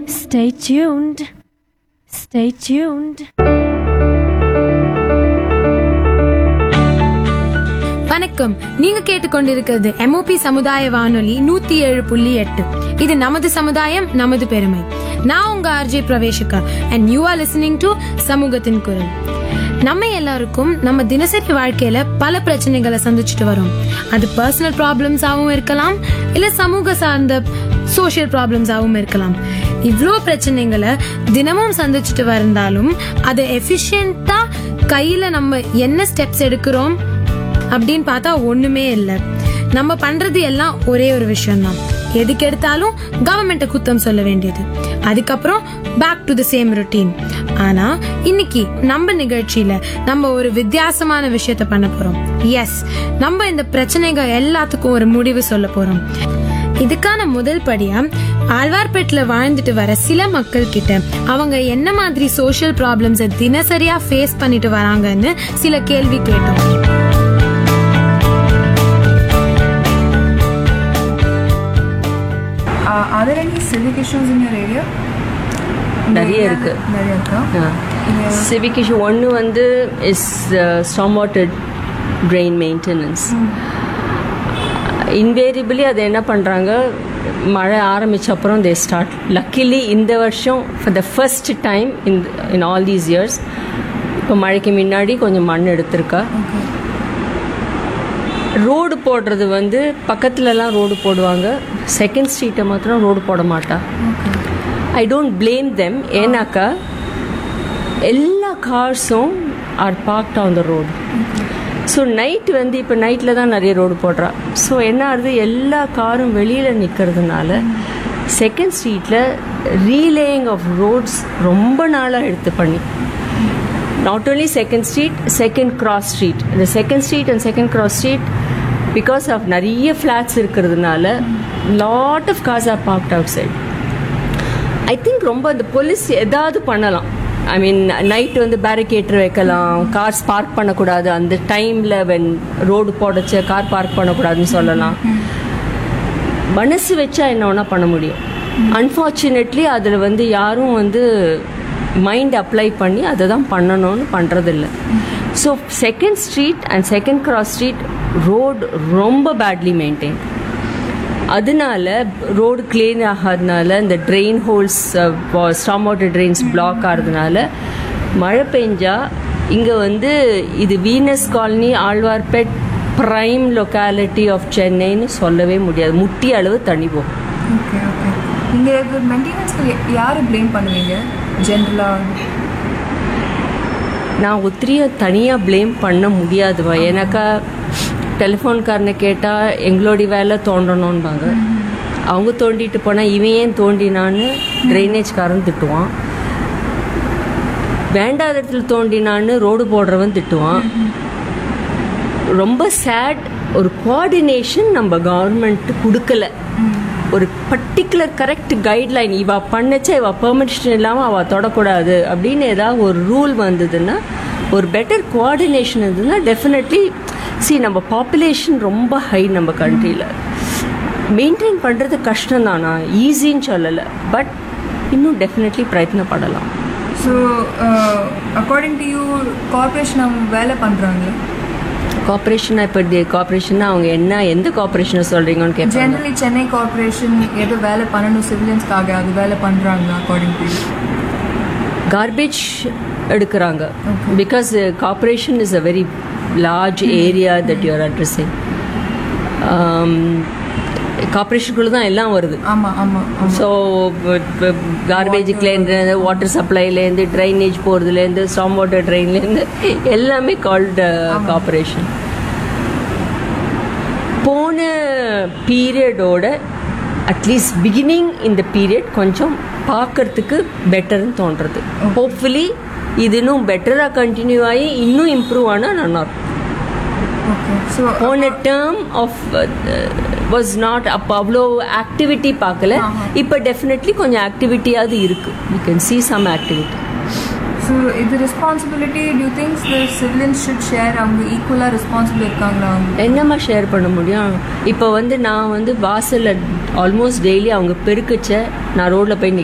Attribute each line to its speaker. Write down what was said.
Speaker 1: Stay tuned. Stay tuned.
Speaker 2: வணக்கம் நீங்க கேட்டுக்கொண்டிருக்கிறது MOP சமுதாய வானொலி நூத்தி ஏழு புள்ளி எட்டு இது நமது சமுதாயம் நமது பெருமை நான் உங்க RJ Praveshika and you are listening to சமூகத்தின் குரல் நம்ம எல்லாருக்கும் நம்ம தினசரி வாழ்க்கையில பல பிரச்சனைகளை சந்திச்சுட்டு வரோம் அது பர்சனல் ப்ராப்ளம்ஸாகவும் இருக்கலாம் இல்ல சமூக சார்ந்த சோஷியல் ப்ராப்ளம்ஸாகவும் இருக்கலாம் இவ்வளோ பிரச்சனைகளை தினமும் சந்திச்சுட்டு வந்தாலும் அதை எஃபிஷியண்டா கையில நம்ம என்ன ஸ்டெப்ஸ் எடுக்கிறோம் அப்படின்னு பார்த்தா ஒண்ணுமே இல்ல நம்ம பண்றது எல்லாம் ஒரே ஒரு விஷயம் தான் எதுக்கு எடுத்தாலும் கவர்மெண்ட்டை குத்தம் சொல்ல வேண்டியது அதுக்கப்புறம் back to the same routine ஆனா இன்னைக்கு நம்ம நிகழ்ச்சியில நம்ம ஒரு வித்தியாசமான விஷயத்த பண்ண போறோம் எஸ் நம்ம இந்த பிரச்சனைகள் எல்லாத்துக்கும் ஒரு முடிவு சொல்ல போறோம் இதுக்கான முதல் படியா ஆழ்வார்பேட்டில் வாழ்ந்துட்டு வர சில மக்கள் கிட்ட அவங்க என்ன மாதிரி சோஷியல் ப்ராப்ளம்ஸ் தினசரியா ஃபேஸ் பண்ணிட்டு வராங்கன்னு சில கேள்வி கேட்டோம்
Speaker 3: Uh, are there any civic issues in your area?
Speaker 4: நிறைய இருக்கு
Speaker 3: நிறைய இருக்கா
Speaker 4: சிவிக் இஷ்யூ ஒன்று வந்து is storm water drain maintenance invariably அதை என்ன பண்ணுறாங்க மழை ஆரம்பிச்ச அப்புறம் தே ஸ்டார்ட் லக்கிலி இந்த வருஷம் for the first time in in all these years இப்போ மழைக்கு முன்னாடி கொஞ்சம் மண் எடுத்திருக்கா ரோடு போடுறது வந்து பக்கத்துலலாம் ரோடு போடுவாங்க செகண்ட் ஸ்ட்ரீட்டை மாத்திரம் ரோடு போட மாட்டா ஐ டோன்ட் blame தெம் ஏன்னாக்கா எல்லா கார்ஸும் are parked on the road so night வந்து இப்போ நைட்டில் தான் நிறைய ரோடு போடுறா ஸோ என்ன ஆகுது எல்லா காரும் வெளியில் நிற்கிறதுனால செகண்ட் ஸ்ட்ரீட்டில் ரீலேயிங் ஆஃப் ரோட்ஸ் ரொம்ப நாளாக எடுத்து பண்ணி not only second street second cross street இந்த second street and second cross street because of நிறைய ஃப்ளாட்ஸ் இருக்கிறதுனால lot of cars are parked outside I think ரொம்ப இந்த போலீஸ் ஏதாவது பண்ணலாம் ஐ மீன் நைட் வந்து பேரிகேட்டர் வைக்கலாம் கார்ஸ் பார்க் பண்ணக்கூடாது அந்த டைமில் வென் ரோடு போடச்ச கார் பார்க் பண்ணக்கூடாதுன்னு சொல்லலாம் மனசு வச்சா என்ன வேணால் பண்ண முடியும் அன்ஃபார்ச்சுனேட்லி அதில் வந்து யாரும் வந்து மைண்ட் அப்ளை பண்ணி அதை தான் பண்ணணும்னு பண்ணுறதில்ல so second street and second cross street road ரொம்ப பேட்லி மெயின்டைன் அதனால ரோடு கிளீன் ஆகாதனால இந்த drain holes storm water drains block ஆகிறதுனால மழை பெஞ்சா இங்கே வந்து இது Venus colony Alwarpet prime locality of சென்னைன்னு சொல்லவே முடியாது முட்டி அளவு தண்ணி போகும்
Speaker 3: ஓகே ஓகே நீங்கள் இது மெயின்டெனன்ஸ்க்கு யாரை ப்ளேம் பண்ணுவீங்க ஜென்ரலாக
Speaker 4: நான் ஒத்திரியை தனியாக ப்ளேம் பண்ண முடியாதுவா ஏன்னாக்கா டெலிஃபோன்காரனை கேட்டால் எங்களுடைய வேலை தோண்டணும்பாங்க அவங்க தோண்டிட்டு போனால் இவன் ஏன் தோண்டினான்னு ட்ரைனேஜ்காரன் திட்டுவான் வேண்டாத இடத்துல தோண்டினான்னு ரோடு போடுறவன் திட்டுவான் ரொம்ப சேட் ஒரு கோஆர்டினேஷன் நம்ம கவர்மெண்ட் கொடுக்கல ஒரு பர்டிகுலர் கரெக்ட் கைட்லைன் இவ பண்ணச்சா இவ பெர்மிஷன் இல்லாமல் அவள் தொடக்கூடாது அப்படின்னு ஏதாவது ஒரு ரூல் வந்ததுன்னா ஒரு பெட்டர் கோஆர்டினேஷன் இருந்ததுன்னா டெஃபினெட்லி சி நம்ம பாப்புலேஷன் ரொம்ப ஹை நம்ம கண்ட்ரியில் மெயின்டைன் பண்ணுறது கஷ்டம் தானா ஈஸின்னு சொல்லலை பட் இன்னும் டெஃபினெட்லி பிரயத்னப்படலாம்
Speaker 3: so according to you corporation அவங்க வேலை பண்ணுறாங்க
Speaker 4: கார்பரேஷனா இப்போ கார்பரேஷன்னா அவங்க என்ன எந்த கார்பரேஷனை சொல்கிறீங்கன்னு கேட்பாங்க
Speaker 3: ஜென்ரலி சென்னை கார்பரேஷன் எது வேலை பண்ணணும் சிவிலியன்ஸ்க்காக அது வேலை பண்ணுறாங்க அக்கார்டிங் டு யூ
Speaker 4: கார்பேஜ் எடுக்கிறாங்க because corporation is a very large area that you're addressing கார்பரேஷனுக்குள்ள தான் எல்லாம் வருது
Speaker 3: ஆமாம் ஆமாம் ஆமாம்
Speaker 4: ஸோ கார்பேஜுக்குலேருந்து வாட்டர் சப்ளைலேருந்து ட்ரைனேஜ் போகிறதுலேருந்து ஸ்டாம் வாட்டர் ட்ரெயின்லேருந்து எல்லாமே கால்டு கார்பரேஷன் போன பீரியடோட அட்லீஸ்ட் பிகினிங் இந்த பீரியட் கொஞ்சம் பார்க்கறதுக்கு பெட்டர்னு தோன்றது ஹோப்ஃபுல்லி இது இன்னும் பெட்டராக கண்டினியூ ஆகி இன்னும் இம்ப்ரூவ் ஆனால் நல்லாயிருக்கும்
Speaker 3: ஓகே ஸோ
Speaker 4: போன டேர்ம் ஆஃப் வாஸ் நாட் அப்போ அவ்வளோ ஆக்டிவிட்டி பார்க்கல இப்போ டெஃபினெட்லி கொஞ்சம் ஆக்டிவிட்டியாவது இருக்கு you can see some activity
Speaker 3: so இது responsibility due things the civilians should share அவங்க ஈக்குவலாக ரெஸ்பான்சிபிள் இருக்காங்களா அவங்க
Speaker 4: என்னம்மா ஷேர் பண்ண முடியும் இப்போ வந்து நான் வந்து வாசலில் ஆல்மோஸ்ட் டெய்லி அவங்க பெருக்குச்ச நான் ரோட்டில் போய்